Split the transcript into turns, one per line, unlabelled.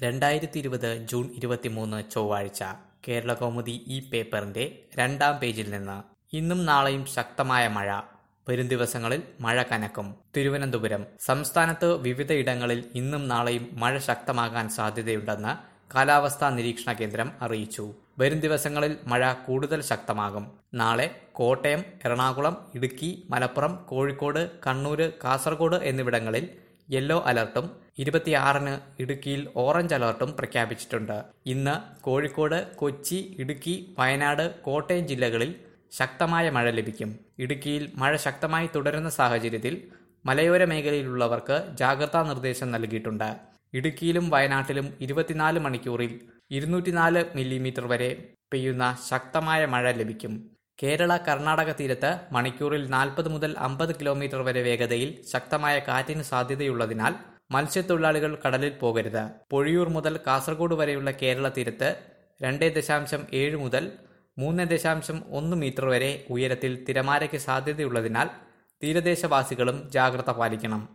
രണ്ടായിരത്തി ഇരുപത് ജൂൺ ഇരുപത്തിമൂന്ന് ചൊവ്വാഴ്ച കേരളകൗമുദി ഈ പേപ്പറിന്റെ രണ്ടാം പേജിൽ നിന്ന് ഇന്നും നാളെയും ശക്തമായ മഴ വരും ദിവസങ്ങളിൽ മഴ കനക്കും തിരുവനന്തപുരം സംസ്ഥാനത്ത് വിവിധയിടങ്ങളിൽ ഇന്നും നാളെയും മഴ ശക്തമാകാൻ സാധ്യതയുണ്ടെന്ന് കാലാവസ്ഥാ നിരീക്ഷണ കേന്ദ്രം അറിയിച്ചു വരും ദിവസങ്ങളിൽ മഴ കൂടുതൽ ശക്തമാകും നാളെ കോട്ടയം എറണാകുളം ഇടുക്കി മലപ്പുറം കോഴിക്കോട് കണ്ണൂര് കാസർഗോഡ് എന്നിവിടങ്ങളിൽ യെല്ലോ അലർട്ടും ഇരുപത്തിയാറിന് ഇടുക്കിയിൽ ഓറഞ്ച് അലർട്ടും പ്രഖ്യാപിച്ചിട്ടുണ്ട് ഇന്ന് കോഴിക്കോട് കൊച്ചി ഇടുക്കി വയനാട് കോട്ടയം ജില്ലകളിൽ ശക്തമായ മഴ ലഭിക്കും ഇടുക്കിയിൽ മഴ ശക്തമായി തുടരുന്ന സാഹചര്യത്തിൽ മലയോര മേഖലയിലുള്ളവർക്ക് ജാഗ്രതാ നിർദ്ദേശം നൽകിയിട്ടുണ്ട് ഇടുക്കിയിലും വയനാട്ടിലും ഇരുപത്തിനാല് മണിക്കൂറിൽ ഇരുന്നൂറ്റിനാല് മില്ലിമീറ്റർ വരെ പെയ്യുന്ന ശക്തമായ മഴ ലഭിക്കും കേരള കർണാടക തീരത്ത് മണിക്കൂറിൽ നാൽപ്പത് മുതൽ അമ്പത് കിലോമീറ്റർ വരെ വേഗതയിൽ ശക്തമായ കാറ്റിന് സാധ്യതയുള്ളതിനാൽ മത്സ്യത്തൊഴിലാളികൾ കടലിൽ പോകരുത് പൊഴിയൂർ മുതൽ കാസർഗോഡ് വരെയുള്ള കേരള തീരത്ത് രണ്ട് ദശാംശം ഏഴ് മുതൽ മൂന്ന് ദശാംശം ഒന്ന് മീറ്റർ വരെ ഉയരത്തിൽ തിരമാലയ്ക്ക് സാധ്യതയുള്ളതിനാൽ തീരദേശവാസികളും ജാഗ്രത പാലിക്കണം